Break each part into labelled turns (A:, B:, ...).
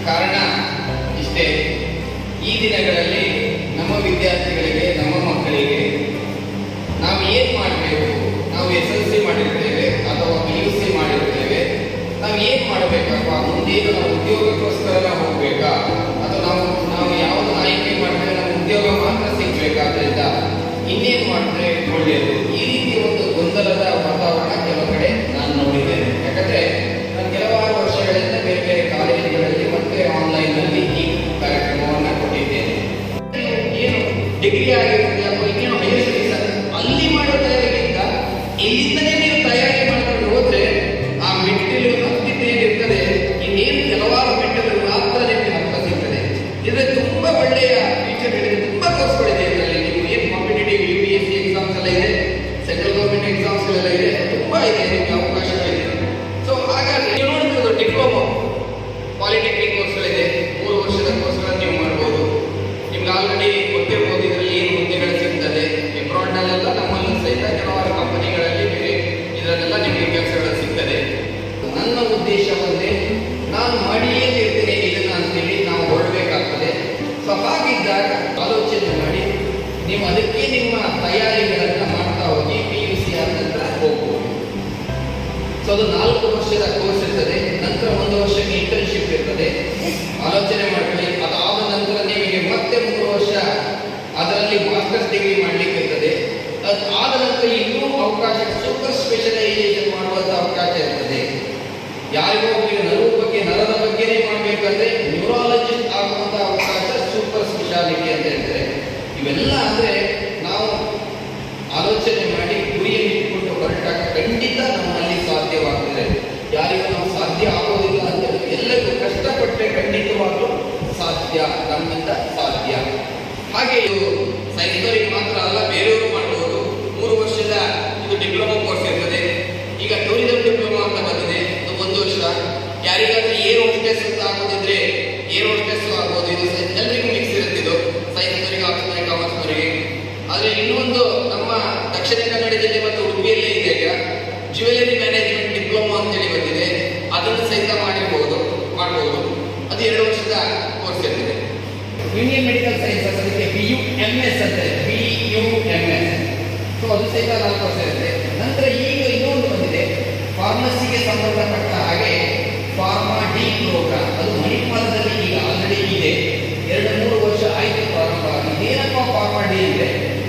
A: ಕಾರಣ ಇಷ್ಟೇ ಈ ದಿನಗಳಲ್ಲಿ ನಮ್ಮ ವಿದ್ಯಾರ್ಥಿಗಳಿಗೆ ನಮ್ಮ ಮಕ್ಕಳಿಗೆ ನಾವು ಏನು ಮಾಡಬೇಕು ನಾವು ಎಸ್ ಎಲ್ ಸಿ ಮಾಡಿರ್ತೇವೆ ಅಥವಾ ಪಿ ಯು ಸಿ ಮಾಡಿರ್ತೇವೆ ನಾವು ಏನು ಮಾಡಬೇಕಪ್ಪ ಮುಂದೇನು ನಾವು ಉದ್ಯೋಗಕ್ಕೋಸ್ಕರ ಹೋಗ್ಬೇಕಾ ಅಥವಾ ನಾವು ನಾವು ಯಾವುದು ಆಯ್ಕೆ ಮಾಡಿದ್ರೆ ನಮ್ಮ ಉದ್ಯೋಗ ಮಾತ್ರ ಸಿಗ್ಬೇಕಾದ್ರಿಂದ ಇನ್ನೇನು ಮಾಡಿದ್ರೆ ಒಳ್ಳೆಯದು ಈ ರೀತಿ ಒಂದು ಗೊಂದಲದ ವಾತಾವರಣ ಕೆಲವು ಕಡೆ ನಾನು ನೋಡಿದ್ದೇನೆ ಯಾಕಂದ್ರೆ ನಾನು ಕೆಲವಾರು ವರ್ಷಗಳಿಂದ ಬೇರೆ ಬೇರೆ ಕಾಲೇಜುಗಳಲ್ಲಿ ಮತ್ತೆ ಆನ್ಲೈನ್ನಲ್ಲಿ ಈ ಕಾರ್ಯಕ್ರಮವನ್ನು ಕೊಟ್ಟಿದ್ದೇನೆ ಏನು ಡಿಗ್ರಿ ಆಗಿರುತ್ತೆ ಅಥವಾ ಇನ್ನೇನು ಹೈಯರ್ ಸ್ಟಡೀಸ್ ಅಲ್ಲಿ ಮಾಡೋ ತಯಾರಿಗಿಂತ ಇಲ್ಲಿಂದಲೇ ನೀವು ತಯಾರಿ ಮಾಡ್ಕೊಂಡು ಹೋದ್ರೆ ಆ ಮೆಟ್ಟಿಲು ಹತ್ತಿದ್ದು ಏನಿರ್ತದೆ ಇನ್ನೇನು ಕೆಲವಾರು ಮೆಟ್ಟಿಲು ಮಾತ್ರ ನಿಮಗೆ ಹತ್ತ ಸಿಗ್ತದೆ ಇದ್ರೆ ತುಂಬಾ ಒಳ್ಳೆಯ ಫೀಚರ್ಗಳಿದೆ ತುಂಬಾ ಕೋರ್ಸ್ಗಳಿದೆ ಇದರಲ್ಲಿ ನೀವು ಏನು competitive U P S C exams ಎಲ್ಲ ಇದೆ ಸೆಂಟ್ರಲ್ ಗೌರ್ಮೆಂಟ್ ಎಕ್ಸಾಮ್ಸ್ ಎಲ್ಲ ಇದೆ ತುಂಬಾ ಇದೆ ನಿಮಗೆ ಅವಕಾಶಗಳಿದೆ ಸೊ ಹಾಗಾಗಿ ನೀವು ನೋಡ್ತಿರೋದು ಡಿಪ್ಲೊಮಾ ಪಾಲಿಟೆಕ್ನಿಕ್ ಕೋರ್ಸ್ಗಳಿದೆ ಮೂರು ವರ್ಷದ ಕೋರ್ಸ್ಗಳನ್ನು ನೀವು ಮಾಡ್ಬೋದು ನಿಮ್ಗೆ ಆಲ್ರೆಡಿ ಗೊತ್ತಿರ್ಬೋದು ಇದರಲ್ಲಿ ಏನು ಹುದ್ದೆಗಳು ಸಿಗ್ತದೆ ಅಬ್ರಾಡ್ನಲ್ಲೆಲ್ಲ ನಮ್ಮಲ್ಲೂ ಸಹಿತ ಕೆಲವಾರು ಕಂಪನಿಗಳಲ್ಲಿ ಬೇರೆ ಇದರಲ್ಲೆಲ್ಲ ನಿಮಗೆ ಕೆಲಸಗಳು ಸಿಗ್ತದೆ ನನ್ನ ಉದ್ದೇಶ ಒಂದೇ ನಾನು ಮಾಡಿಯೇ ಇರ್ತೇನೆ ಇದನ್ನ ಅಂತೇಳಿ ನಾವು ಹೊರಡಬೇಕಾಗ್ತದೆ ಸೊ ಹಾಗಿದ್ದಾಗ ಆಲೋಚನೆ ಮಾಡಿ ನೀವು ಅದಕ್ಕೆ ನಿಮ್ಮ ತಯಾರಿಗಳನ್ನು ಮಾಡ್ತಾ ಹೋಗಿ ಪಿ ಯು ಸಿ ಆದ ನಂತರ ಹೋಗ್ಬೋದು ಸೊ ಅದು ನಾಲ್ಕು ವರ್ಷದ ಕೋರ್ಸ್ ಇರ್ತದೆ ನಂತರ ಒಂದು ವರ್ಷಕ್ಕೆ ಇಂಟರ್ನ್ಶಿಪ್ ಇರ್ತದೆ ಆಲೋಚನೆ ಮಾಡ್ಕೊಳ್ಳಿ ಅದಾದ ನಂತರ ನಿಮಗೆ ಮತ್ತೆ ಮೂರು ವರ್ಷ ಅದರಲ್ಲಿ ಮಾಸ್ಟರ್ಸ್ ಡಿಗ್ರಿ ಮಾಡ್ಲಿಕ್ಕೆ ಇರ್ತದೆ ಅದು ಆದ ನಂತರ ಇನ್ನೂ ಅವಕಾಶ ಸೂಪರ್ ಸ್ಪೆಷಲೈಸೇಷನ್ ಮಾಡುವಂತ ಅವಕಾಶ ಇರ್ತದೆ ಯಾರಿಗೋ ಒಬ್ಬರಿಗೆ ನರವು ಬಗ್ಗೆ ನರದ ಬಗ್ಗೆನೇ ಮಾಡಬೇಕಂದ್ರೆ ನ್ಯೂರಾಲಜಿಸ್ಟ್ ಆಗುವಂತ ಅವಕಾಶ ಸೂಪರ್ ಸ್ಪೆಷಾಲಿಟಿ ಅಂತ ಹೇಳ್ತಾರೆ ಇವೆಲ್ಲ ಅಂದ್ರೆ ನಾವು ಆಲೋಚನೆ ಮಾಡಿ ಗುರಿಯನ್ನು ಇಟ್ಕೊಂಡು ಹೊರಟಾಗ ಖಂಡಿತ ನಮ್ಮಲ್ಲಿ ಸಾಧ್ಯವಾಗ್ತದೆ ಯಾರಿಗೂ ನಾವು ಸಾಧ್ಯ ಆಗೋದಿಲ್ಲ ಅಂತ ಹೇಳಿ ಎಲ್ಲರಿಗೂ ಕಷ್ಟಪಟ್ಟರೆ ಖಂಡಿತವಾಗ್ಲೂ ಸಾಧ್ಯ ನಮ್ಮಿಂದ ಸಾಧ್ಯ ಹಾಗೆ ಇದು ಸೈನ್ಸ್ನವರಿಗೆ ಮಾತ್ರ ಅಲ್ಲ ಬೇರೆಯವರು ಮಾಡಬಹುದು ಮೂರು ವರ್ಷದ ಇದು ಡಿಪ್ಲೊಮಾ ಕೋರ್ಸ್ ಇರ್ತದೆ ಈಗ ಟೂರಿಸಂ ಡಿಪ್ಲೊಮಾ ಅಂತ ಬಂದಿದೆ ಇದು ಒಂದು ವರ್ಷ ಯಾರಿಗಾದ್ರೂ ಏರ್ ಹೋಸ್ಟೆಸ್ ಅಂತ ಆಗೋದಿದ್ರೆ ಏರ್ ಹೋಸ್ಟೆಸ್ ಆಗ್ಬೋದು ಇದು ಸ- ಎಲ್ರಿಗೂ ಮಿಕ್ಸ್ ಇರುತ್ತೆ ಇದು ಸೈನ್ಸ್ನವರಿಗೆ ಆರ್ಟ್ಸ್ನವರಿಗೆ ಕಾಮರ್ಸ್ನವರಿಗೆ ಆದ್ರೆ ಇನ್ನೊಂದು ನಮ್ಮ ದಕ್ಷಿಣ ಕನ್ನಡ ಜಿಲ್ಲೆ ಮತ್ತು ಉಡುಪಿಯಲ್ಲೇ ಇದೆ ಈಗ ಜ್ಯುವೆಲರಿ ಮ್ಯಾನೇಜ್ಮೆಂಟ್ ಡಿಪ್ಲೊಮಾ ಅಂತೇಳಿ ಬಂದಿದೆ ಅದನ್ನು ಸಹಿತ ಮಾಡಿರ್ಬೋದು ಮಾಡ್ಬೋದು ಅದು ಎರಡು ವರ್ಷದ ಕೋರ್ಸ್ ಇರ್ತದೆ ಯೂನಿಯನ್ ಮೆಡಿಕಲ್ ಸೈನ್ಸಸ್ ಅದಕ್ಕೆ ಬಿ ಯು ಎಂ ಎಸ್ ಅಂತಾರೆ B U M S so ಅದು ಸಹಿತ ನಾಲ್ಕು ವರ್ಷ ಇರುತ್ತೆ ನಂತರ ಈಗ ಇನ್ನೊಂದು ಬಂದಿದೆ ಫಾರ್ಮಸಿಗೆ ಸಂಬಂಧಪಟ್ಟ ಹಾಗೆ ಫಾರ್ಮಾ ಡಿ ಪ್ರೋಗ್ರಾಮ್ ಅದು ಮಣಿಪಾಲದಲ್ಲಿ ಈಗ ಆಲ್ರೆಡಿ ಇದೆ ಎರಡು ಮೂರು ವರ್ಷ ಆಯ್ತು ಪ್ರಾರಂಭ ಇದೇನಪ್ಪ ಫಾರ್ಮಾ ಡಿ ಅಂದ್ರೆ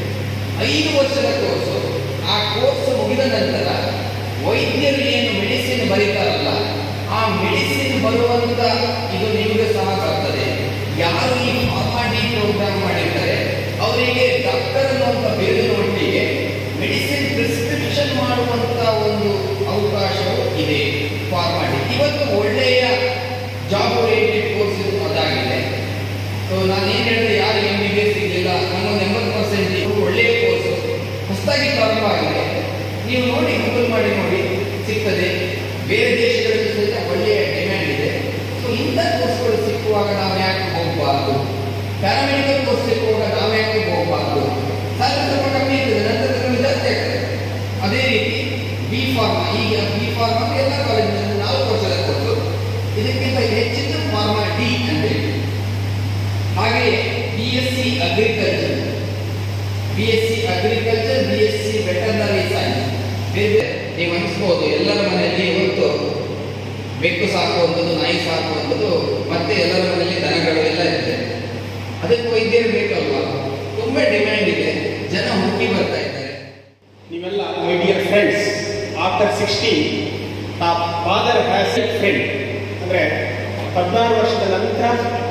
A: ಐದು ವರ್ಷದ ಕೋರ್ಸು ಆ ಕೋರ್ಸ್ ಮುಗಿದ ನಂತರ ವೈದ್ಯರು ಏನು ಮೆಡಿಸಿನ್ ಬರೀತಾರಲ್ಲ ಆ ಮೆಡಿಸಿನ್ ಬರುವಂತ ಇದು ನಿಮಗೆ ಸಹ ಬರ್ತದೆ ಯಾರು ಈ ಫಾರ್ಮಾ ಡಿ ಪ್ರೋಗ್ರಾಮ್ ಮಾಡಿರ್ತಾರೆ ಅವರಿಗೆ ಡಾಕ್ಟರ್ ಅನ್ನುವಂಥ ಬೇರೆ ಒಟ್ಟಿಗೆ ಮೆಡಿಸಿನ್ ಪ್ರಿಸ್ಕ್ರಿಪ್ಷನ್ ಮಾಡುವಂತ ಒಂದು ಅವಕಾಶವು ಇದೆ ಫಾರ್ಮಾ ಡಿ ಇವತ್ತು ಒಳ್ಳೆಯ ಜಾಬ್ ಓರಿಯೆಂಟೆಡ್ ಕೋರ್ಸ್ ಅದಾಗಿದೆ ಸೊ ನಾನು ಏನು ಹೇಳಿದೆ ಯಾರು ಎಂ ಬಿ ಬಿ ಎಸ್ ಸಿಗಲಿಲ್ಲ ನಮ್ಮೊಂದು ಎಂಬತ್ತು ಪರ್ಸೆಂಟ್ ಒಳ್ಳೆಯ ಕೋರ್ಸು ಹೊಸದಾಗಿ ಪ್ರಾರಂಭ ಆಗಿದೆ ನೀವು ನೋಡಿ ಗೂಗಲ್ ಮಾಡಿ ನೋಡಿ ಸಿಗ್ತದೆ ಬೇರೆ ದೇಶಗಳಲ್ಲಿ ಸಹಿತ ಒಳ್ಳೆಯ ಡಿಮ್ಯಾಂಡ್ ಇದೆ ಸೊ ಇಂಥ ಕೋರ್ಸ್ಗಳು ಸಿಕ್ಕುವಾಗ ನಾವು ಯಾಕೆ ಹೋಗಬಾರ್ದು ಪ್ಯಾರಾಮೆಡಿಕಲ್ ಕೋರ್ಸ್ ಸಿಕ್ಕುವಾಗ ನಾವು ಯಾಕೆ ಹೋಗಬಾರ್ದು ಸಾಲ ಸ್ವಲ್ಪ ಕಮ್ಮಿ ಇರ್ತದೆ ನಂತರ ನಮಗೆ ಜಾಸ್ತಿ ಆಗ್ತದೆ ಅದೇ ರೀತಿ ಬಿ ಫಾರ್ಮಾ ಈಗ ಬಿ ಫಾರ್ಮಾ ಎಲ್ಲ ಕಾಲೇಜಿನಲ್ಲಿ ನಾಲ್ಕು ವರ್ಷದ ಕೋರ್ಸು ಇದಕ್ಕಿಂತ ಹೆಚ್ಚಿನ ಫಾರ್ಮಾ ಡಿ ಅಂತ ಹೇಳಿ ಹಾಗೆಯೇ B S C agriculture B S C agriculture B S C veterinary science ಬೇರೆ ಬೇರೆ ನೀವು ಅನಿಸ್ಬೋದು ಎಲ್ಲರ ಮನೆಯಲ್ಲಿ ಇವತ್ತು ಬೆಕ್ಕು ಸಾಕುವಂಥದ್ದು ನಾಯಿ ಸಾಕುವಂಥದ್ದು ಮತ್ತೆ ಎಲ್ಲರ ಮನೆಯಲ್ಲಿ ದನಗಳು ಎಲ್ಲ ಇರುತ್ತೆ ಅದಕ್ಕೆ ವೈದ್ಯರು ಬೇಕಲ್ವಾ ತುಂಬಾ ಡಿಮ್ಯಾಂಡ್ ಇದೆ ಜನ ಹುಡುಕಿ ಬರ್ತಾ ಇದ್ದಾರೆ
B: ನೀವೆಲ್ಲ my dear friends after sixteen the father has a friend ಅಂದರೆ ಹದಿನಾರು ವರ್ಷದ ನಂತರ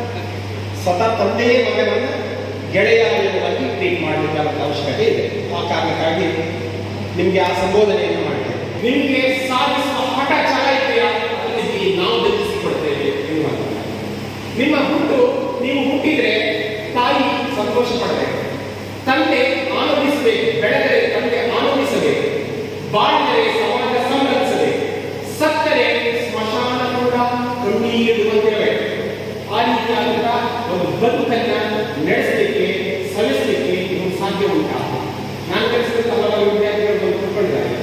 B: ಸ್ವತಃ ತಂದೆಯೇ ಮಗನನ್ನು ಗೆಳೆಯ ಎಂಬುದಾಗಿ ಟ್ರೀಟ್ ಮಾಡಬೇಕಾದ ಅವಶ್ಯಕತೆ ಇದೆ ಆ ಕಾರಣಕ್ಕಾಗಿ ನಿಮಗೆ ಆ ಸಂಬೋಧನೆಯನ್ನು ಮಾಡ್ತೇವೆ
C: ನಿಮಗೆ ಸಾಧಿಸುವ ಹಠ ಛಲ ಇದೆಯಾ ಅದಕ್ಕೆ ನಾವು ಬೆಳೆಸಿಕೊಡ್ತೇವೆ ಎನ್ನುವಂಥದ್ದು ನಿಮ್ಮ ಹುಟ್ಟು ನೀವು ಹುಟ್ಟಿದ್ರೆ ತಾಯಿ ಸಂತೋಷ ಪಡಬೇಕು ತಂದೆ ಆನಂದಿಸಬೇಕು ಬೆಳೆದರೆ ತಂದೆ ಆನಂದಿಸಬೇಕು ಬಾಳಿದರೆ ಸಮಾಜ ಸಂರಕ್ಷಿಸಬೇಕು ಸತ್ತರೆ ಸ್ಮಶಾನ ಕೂಡ ಕಣ್ಣೀರಿಡುವಂತಿರಬೇಕು ಆ ರೀತಿಯಾದಂತಹ ಒಂದು ಬದುಕನ್ನ ನಡೆಸಲಿಕ್ಕೆ ಸಲ್ಲಿಸಲಿಕ್ಕೆ ಇದು ಸಾಧ್ಯ ಉಂಟಾ ನಾನು ಕಲಿಸಿದ ಹಲವಾರು ವಿದ್ಯಾರ್ಥಿಗಳು ಬಂದು ತಿಳ್ಕೊಂಡಿದ್ದಾರೆ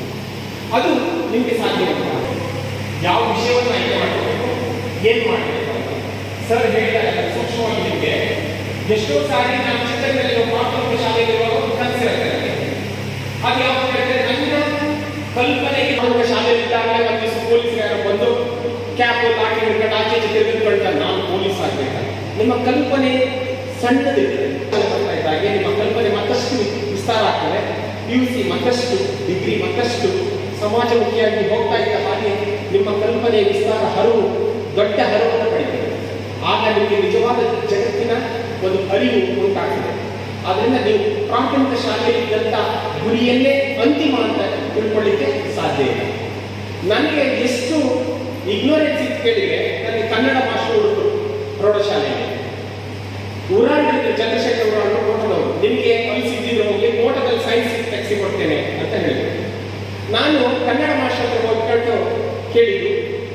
C: ಅದು ನಿಮಗೆ ಸಾಧ್ಯ ಉಂಟಾ ಯಾವ ವಿಷಯವನ್ನು ಆಯ್ಕೆ ಮಾಡಬೇಕು ಏನ್ ಮಾಡಬೇಕು ಸರ್ ಹೇಳಿದ್ದಾರೆ ಸೂಕ್ಷ್ಮವಾಗಿ ನಿಮಗೆ ಎಷ್ಟೋ ಸಾರಿ ನಾವು ಚಿತ್ರದಲ್ಲಿ ಪ್ರಾಥಮಿಕ ಶಾಲೆಯಲ್ಲಿರುವಾಗ ಒಂದು ಕನಸಿರುತ್ತೆ ನನಗೆ. ಅದು ಯಾವ ಹೇಳ್ತಾರೆ ನನ್ನ ಕಲ್ಪನೆಗೆ ಪ್ರಾಥಮಿಕ ಶಾಲೆಯಲ್ಲಿದ್ದಾಗಲೇ ಒಂದು ದಿವಸ ಪೊಲೀಸರು ಬಂದು ಕ್ಯಾಪ್ ಲಾಠಿ ಹಿಡ್ಕೊಂಡು ಆಚೆ ಈಚೆ ತಿರುಗಿದ್ಕೊಳ್ತಾರೆ ನಾನು ಪೊಲೀಸ್ ಆಗ್ಬೇಕು ನಿಮ್ಮ ಕಲ್ಪನೆ ಸಣ್ಣದಿದೆ ಬರ್ತಾ ಇದ್ದಾಗೆ ನಿಮ್ಮ ಕಲ್ಪನೆ ಮತ್ತಷ್ಟು ವಿಸ್ತಾರ ಆಗ್ತದೆ ಪಿ ಯು ಸಿ ಮತ್ತಷ್ಟು ಡಿಗ್ರಿ ಮತ್ತಷ್ಟು ಸಮಾಜಮುಖಿಯಾಗಿ ಹೋಗ್ತಾ ಇದ್ದ ಹಾಗೆ ನಿಮ್ಮ ಕಲ್ಪನೆ ವಿಸ್ತಾರ ಹರಿವು ದೊಡ್ಡ ಹರಿವನ್ನು ಪಡಿತದೆ ಆಗ ನಿಮಗೆ ನಿಜವಾದ ಜಗತ್ತಿನ ಒಂದು ಅರಿವು ಉಂಟಾಗ್ತದೆ ಆದ್ರಿಂದ ನೀವು ಪ್ರಾಥಮಿಕ ಶಾಲೆಯಲ್ಲಿದ್ದಂಥ ಗುರಿಯನ್ನೇ ಅಂತಿಮ ಅಂತ ತಿಳ್ಕೊಳ್ಳಿಕ್ಕೆ ಸಾಧ್ಯ ಇಲ್ಲ ನನಗೆ ಎಷ್ಟು ಇಗ್ನೋರೆನ್ಸ್ ಇತ್ತು ಕೇಳಿದ್ರೆ ನನಗೆ ಕನ್ನಡ ಭಾಷೆ ಉಂಟು ಪ್ರೌಢಶಾಲೆಯಲ್ಲಿ ಉರಾಳ್ ಚಂದ್ರಶೇಖರ್ ಉರಾಳ್ ಕೋಟದವರು ನಿಮಗೆ ಕಲಿಸಿದ್ದೀರೋ ಹೋಗಿ ಕೋಟದಲ್ಲಿ ಸೈನ್ಸ್ ತೆಗೆಸಿ ಕೊಡ್ತೇನೆ ಅಂತ ಹೇಳಿದ್ರು ನಾನು ಕನ್ನಡ ಮಾಸ್ಟರ್ ಹತ್ರ ಹೋಗಿ ಕೇಳ್ತು ಕೇಳಿದ್ದು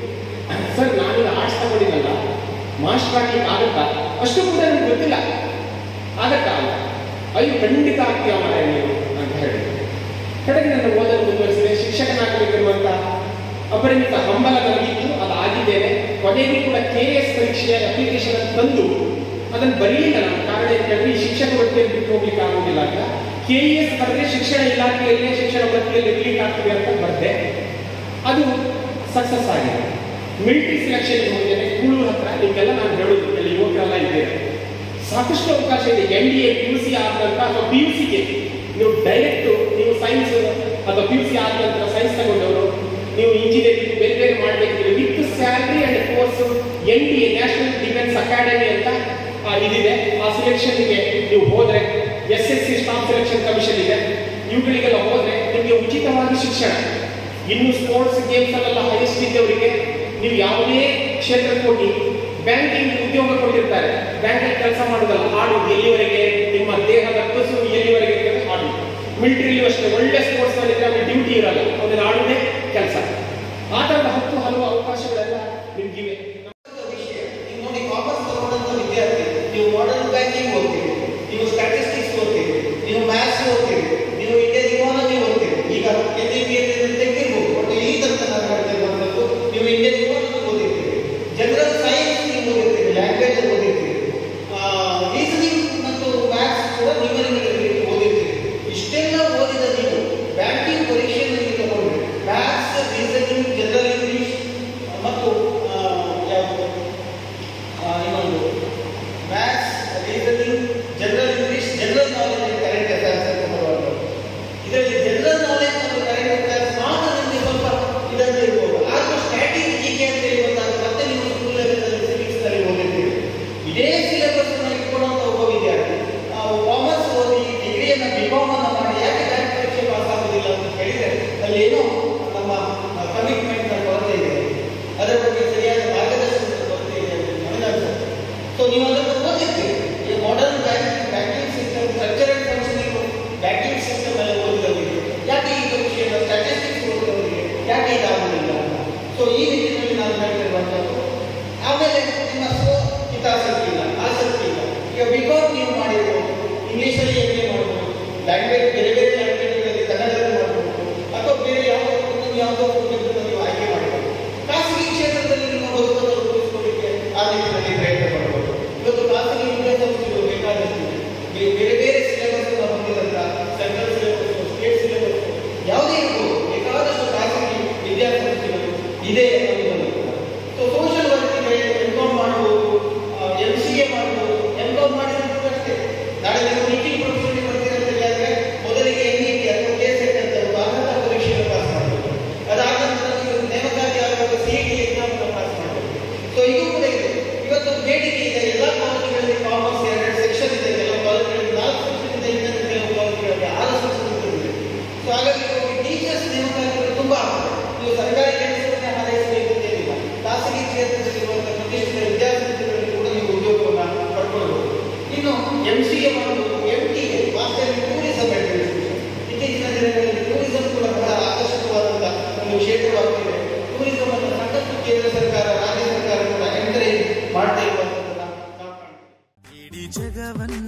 C: ಸರ್ ನಾನು ಆರ್ಟ್ಸ್ ತಗೊಂಡಿದ್ದಲ್ಲ ಮಾಸ್ಟರ್ ಆಗ್ಲಿಕ್ಕೆ ಆಗುತ್ತಾ ಅಷ್ಟು ಕೂಡ ನನಗೆ ಗೊತ್ತಿಲ್ಲ ಆಗತ್ತಾ ಅಂತ ಅಯ್ಯೋ ಖಂಡಿತ ಆಗ್ತೀಯ ಮಾರಾಯ ನೀವು ಅಂತ ಹೇಳಿದ್ರು ಕಡೆಗೆ ನನ್ನ ಓದಲು ಮುಂದುವರಿಸಿದೆ ಶಿಕ್ಷಕನಾಗಬೇಕಿರುವಂತ ಅಪರಿಮಿತ ಹಂಬಲ ನನಗಿತ್ತು ಅದು ಆಗಿದ್ದೇನೆ ಕೊನೆಗೂ ಕೂಡ ಕೆ ಎಸ್ ಪರೀಕ್ಷೆಯ ಅಪ್ಲಿಕೇಶನ್ ತಂದು ಅದನ್ನು ಬರೀಲಿಲ್ಲ ನಾನು ಕಾರಣ ಏನು ಹೇಳಿದ್ರೆ ಈ ಶಿಕ್ಷಕ ವೃತ್ತಿಯಲ್ಲಿ ಬಿಟ್ಟು ಹೋಗ್ಲಿಕ್ಕೆ ಆಗೋದಿಲ್ಲ ಅಂತ ಕೆ ಎಸ್ ಬರೆದ್ರೆ ಶಿಕ್ಷಣ ಇಲಾಖೆಯಲ್ಲೇ ಶಿಕ್ಷಣ ವೃತ್ತಿಯಲ್ಲಿ ಇರ್ಲಿಕ್ಕೆ ಆಗ್ತದೆ ಅಂತ ಬರ್ದೆ ಅದು ಸಕ್ಸಸ್ ಆಗಿದೆ ಮಿಲಿಟರಿ ಸೆಲೆಕ್ಷನ್ ಹೋಗಿದ್ದೇನೆ ಕೂಳೂರು ಹತ್ರ ನಿಮಗೆಲ್ಲ ನಾನು ಹೇಳೋದು ಇಲ್ಲಿ ಯುವಕರೆಲ್ಲ ಇದ್ದೇನೆ ಸಾಕಷ್ಟು ಅವಕಾಶ ಇದೆ N D A P U C ಆದ ನಂತರ ಅಥವಾ ಪಿ ಯು ಸಿಗೆ ನೀವು ಡೈರೆಕ್ಟ್ ನೀವು ಸೈನ್ಸ್ ಅಥವಾ ಪಿ ಯು ಸಿ ಆದ ನಂತರ ಸೈನ್ಸ್ ತಗೊಂಡವರು ನೀವು ಇಂಜಿನಿಯರಿಂಗ್ ಬೇರೆ ಬೇರೆ ಮಾಡಬೇಕಿದ್ರೆ with salary and course N D A national defence academy ಅಂತ ಆ, ಇದಿದೆ ಆ ಸೆಲೆಕ್ಷನ್ಗೆ ನೀವು ಹೋದ್ರೆ S S C staff selection commission ಇದೆ ಇವುಗಳಿಗೆಲ್ಲ ಹೋದ್ರೆ ನಿಮಗೆ ಉಚಿತವಾಗಿ ಶಿಕ್ಷಣ ಇನ್ನು ಸ್ಪೋರ್ಟ್ಸ್ ಗೇಮ್ಸ್ ಅಲ್ಲೆಲ್ಲ ಹೈಯೆಸ್ಟ್ ಇದ್ದವರಿಗೆ ನೀವು ಯಾವುದೇ ಕ್ಷೇತ್ರಕ್ಕೆ ಹೋಗಿ ಬ್ಯಾಂಕಿಂಗ್ ಉದ್ಯೋಗ ಕೊಟ್ಟಿರ್ತಾರೆ ಬ್ಯಾಂಕಲ್ಲಿ ಕೆಲಸ ಮಾಡೋದಲ್ಲ ಹಾಡು ಎಲ್ಲಿವರೆಗೆ ನಿಮ್ಮ ದೇಹದ ಕಸು ಎಲ್ಲಿವರೆಗೆ ಇರ್ತದೆ ಹಾಡು ಮಿಲಿಟರಿಲಿ ಅಷ್ಟೇ ಒಳ್ಳೆ ಸ್ಪೋರ್ಟ್ಸ್ ಅಲ್ಲಿ ನಮಗೆ ಡ್ಯೂಟಿ ಇರಲ್ಲ ಅದನ್ನ ಆಡುವುದೇ ಕೆಲಸ ಆ ಥರದ ಹತ್ತು ಹಲವು ಅವಕಾಶಗಳೆಲ್ಲ ನಿಮ್ಗಿವೆ
A: ವಿಷಯ ನೀವು ನೋಡಿ ಕಾಮರ್ಸ್ ತಗೊಂಡಂತ ವಿದ್ಯಾರ್ಥಿ ನೀವು ಮಾಡರ್ನ್ ಬ್ಯಾಂಕಿಂಗ್ ಓದ್ತೀರಿ ನೀವು ಸ್ಟ್ಯಾಟಿಸ್ಟಿಕ್ಸ್ ಓದ್ತೀರಿ ನೀವು ಮ್ಯಾಥ್ಸ್ ಓದ್ತೀರಿ ನೀವು ಇಂಡಿಯನ್ ಇಕಾನಮಿ ಓದ್ತೀರಿ ಈಗ ಎನ್ ಇ ಪಿ ತೆಗೆದಿರ್ಬೋದು ಬಟ್ ಈ ತನಕ ನಾನು ಹೇಳ್ತಾ ಇರುವಂಥದ್ದು ನೀವು ಇಂಡಿಯನ್ ಇಕಾನಮಿ ಓದಿರ್ತೀರಿ ಜನರಲ್ ಸೈನ್ಸ್ ನೀವು ಓದಿರ್ತೀರಿ ಲ್ಯಾಂಗ್ವೇಜ್ ಓದಿರ್ತೀರಿ ರೀಸನಿಂಗ್ ಮತ್ತು ಮ್ಯಾಥ್ಸ್ ಕೂಡ ನಿಮ್ಮಲ್ಲಿ ಓದಿರ್ತೀರಿ ಇಷ್ಟೆಲ್ಲ ಓದಿದ ನೀವು ಬ್ಯಾಂಕಿಂಗ್ ಪರೀಕ್ಷೆಯಲ್ಲಿ ತಗೊಂಡ್ರೆ ಮ್ಯಾಥ್ಸ್ ರೀಸನಿಂಗ್ ಜನರಲ್ ಇಂಗ್ಲಿಷ್ ಮತ್ತು ಆ, ಯಾವುದು ಆ, ಇನ್ನೊಂದು maths reasoning general English general knowledge current affairs ಅಂತ ಬರುವಂಥದ್ದು ಇದರಲ್ಲಿ ಜನರಲ್ ನಾಲೆಜ್ ಮತ್ತು ಕರೆಂಟ್ ಅಫೇರ್ಸ್ ಮಾತ್ರ ನಿಮಗೆ ಸ್ವಲ್ಪ ಇದರಲ್ಲಿ ಇರ್ಬೋದು ಆದರೂ ಸ್ಟ್ಯಾಟಿಕ್ ಜಿ ಅಂತ ಹೇಳಿ ಬಂದಾಗ ಮತ್ತೆ ನೀವು ಸ್ಕೂಲ್ ಲೆವೆಲಲ್ಲಿ ಸಿವಿಕ್ಸ್ ನಲ್ಲಿ ಓದಿರ್ತೀರಿ ಇದೇ ಸಿಲೆಬಸ್ ಅನ್ನು ಇಟ್ಕೊಳ್ಳುವಂತ ಒಬ್ಬ ವಿದ್ಯಾರ್ಥಿ ಕಾಮರ್ಸ್ ಓದಿ ಡಿಗ್ರಿಯನ್ನು ಬಿ ಕಾಮ್ ಅನ್ನು ಮಾಡಿ ಯಾಕೆ ಬ್ಯಾಂಕ್ ಪರೀಕ್ಷೆ ಪಾಸ್ ಆಗೋದಿಲ್ಲ ಅಂತ ಹೇಳಿದ್ರೆ ಅಲ್ಲಿ ಏನೋ ನಮ್ಮ ಕಮಿಟ್ಮೆಂಟ್ ಕೊರತೆ ಇದೆ ಅದರ ಬಗ್ಗೆ ಸರಿಯಾದ ಮಾರ್ಗದರ್ಶನದ ಕೊರತೆ ಇದೆ ಅಂತ ನನಗನ್ಸುತ್ತೆ ಸೊ ನೀವು ಅದನ್ನು ಓದಿರ್ತೀರಿ ಈ modern banking banking system structure and functioning banking system ಎಲ್ಲ ಓದಿದವರಿಗೆ ಯಾಕೆ ಈ ಪರೀಕ್ಷೆಯನ್ನು ಸ್ಟ್ಯಾಟಿಸ್ಟಿಕ್ಸ್ ಓದಿದವರಿಗೆ ಯಾಕೆ ಇದಾಗುವುದಿಲ್ಲ ಸೊ ಈ ನಿಟ್ಟಿನಲ್ಲಿ ನಾನು ಹೇಳ್ತಿರುವಂಥದ್ದು ಆಮೇಲೆ ನಿಮ್ಮ ಸ್ವ ಹಿತಾಸಕ್ತಿ ಇಲ್ಲ ಆಸಕ್ತಿ ಇಲ್ಲ ಈಗ ಬಿಕಾಮ್ ನೀವು ಮಾಡಿರ್ಬೋದು ಇಂಗ್ಲೀಷಲ್ಲಿ ಎಂ ಎ ಮಾಡ್ಬೋದು ಲ್ಯಾಂಗ್ವೇಜ್ ಬೇರೆ ಬೇರೆ ಲ್ಯಾಂಗ್ವೇಜ್ಗಳಲ್ಲಿ ಕನ್ನಡದಲ್ಲಿ ಮಾಡ್ಬೋದು ಅಥವಾ ಬೇರೆ ಯಾವುದೋ ಒಂದು ಯಾವುದೋ ಸಬ್ಜೆಕ್ಟನ್ನು ನೀವು ಆಯ್ಕೆ ಮಾಡ್ಬೋದು ಖಾಸಗಿ ಕ್ಷೇತ್ರದಲ್ಲಿ ನಿಮ್ಮ ಬದುಕನ್ನು ರೂಪಿಸಿಕೊಳ್ಳಿಕ್ಕೆ ಆ ನಿಟ್ಟಿನಲ್ಲಿ ಪ್ರಯತ್ನ ಪಡ್ಬೋದು ಇವತ್ತು ಖಾಸಗಿ ವಿದ್ಯಾಸಂಸ್ಥೆಗಳು ಬೇಕಾದಷ್ಟಿದೆ ಬೇ- ಬೇರೆ ಬೇರೆ ಸಿಲೆಬಸ್ ಹೊಂದಿದಂತ ಸೆಂಟ್ರಲ್ ಸಿಲೆಬಸ್ ಸ್ಟೇಟ್ ಸಿಲೆಬಸ್ ಯಾವುದೇ ಇರ್ಬೋದು ಬೇಕಾದಷ್ಟು ಖಾಸಗಿ ವಿದ್ಯಾಸಂಸ್ಥೆಗಳು ಇದೆ ಅನ್ನೋದು ಸೊ ಸೋಷಿಯಲ್ ವರ್ಕಿಗೆ ಎಂ ಕಾಮ್ ಮಾಡ್ಬೋದು ಎಂ ಸಿ ಎ ಮಾಡ್ಬೋದು ಎಂ ಕಾಮ್ ಮಾಡಿದ್ರು ಅಷ್ಟೇ ನಾಳೆ ನೀವು ಟೀಚಿಂಗ್ ಪ್ರೊಫೆಷನ್ಗೆ ಬರ್ತೀರ ಅಂತ ಹೇಳಿದ್ರೆ ಮೊದಲಿಗೆ ಎನ್ ಇ ಟಿ ಅಥವಾ ಕೆ ಸೆಟ್ ಅಂತ ಒಂದು ಅರ್ಹತಾ ಪರೀಕ್ಷೆಯನ್ನು ಪಾಸ್ ಮಾಡಬೇಕು ಅದಾದ ನಂತರ ನೀವು ನೇಮಕಾತಿ ಆಗುವಾಗ C E T exam pass ಮಾಡಬೇಕು ಸೊ ಇದು ಕೂಡ ಇದೆ ಇವತ್ತು ಬೇಡಿಕೆ ಇದೆ ಎಲ್ಲ ಕಾಲೇಜುಗಳಲ್ಲಿ ಕಾಮರ್ಸ್ ಎರಡು ಸೆಕ್ಷನ್ ಇದೆ ಕೆಲವು ಕಾಲೇಜುಗಳಲ್ಲಿ ನಾಲ್ಕು ಸೆಕ್ಷನ್ ಇದೆ ಇನ್ನೊಂದು ಕೆಲವು ಕಾಲೇಜುಗಳಲ್ಲಿ ಆರು ಸೆಕ್ಷನ್ ಇದೆ ಸೊ ಹಾಗಾಗಿ ಟೀಚರ್ಸ್ ನೇಮಕಾತಿಗಳು ತುಂಬಾ ಆಗ್ತದೆ ನೀವು ಸರ್ಕಾರಿ ಕೆಲಸವನ್ನೇ ಹಾರೈಸಬೇಕು ಅಂತೇನಿಲ್ಲ ಖಾಸಗಿ ಕ್ಷೇತ್ರದಲ್ಲಿರುವಂತಹ ಪ್ರತಿಷ್ಠಿತ ವಿದ್ಯಾಸಂಸ್ಥೆಗಳಲ್ಲಿ ಕೂಡ ನೀವು ಉದ್ಯೋಗವನ್ನು ಪಡ್ಕೊಳ್ಬಹುದು ಇನ್ನು ಎಂ ಸಿ ಎ ಮಾಡಬಹುದು M T A master in tourism administration ಇತ್ತೀಚಿನ ದಿನಗಳಲ್ಲಿ ಟೂರಿಸಂ ಕೂಡ ಬಹಳ ಆಕರ್ಷಕವಾದಂತಹ ಒಂದು ಕ್ಷೇತ್ರವಾಗಿದೆ ಟೂರಿಸಂ ಅನ್ನು ಸಾಕಷ್ಟು ಕೇಂದ್ರ ಸರ್ಕಾರ ರಾಜ್ಯ ಸರ್ಕಾರ ಕೂಡ ಎಂಕರೇಜ್ ಮಾಡ್ತಾ ಇರುವಂತದ್ದನ್ನ ನಾವು ಕಾಣ್ತೀವಿ
D: ಇಡೀ ಜಗವನ್ನ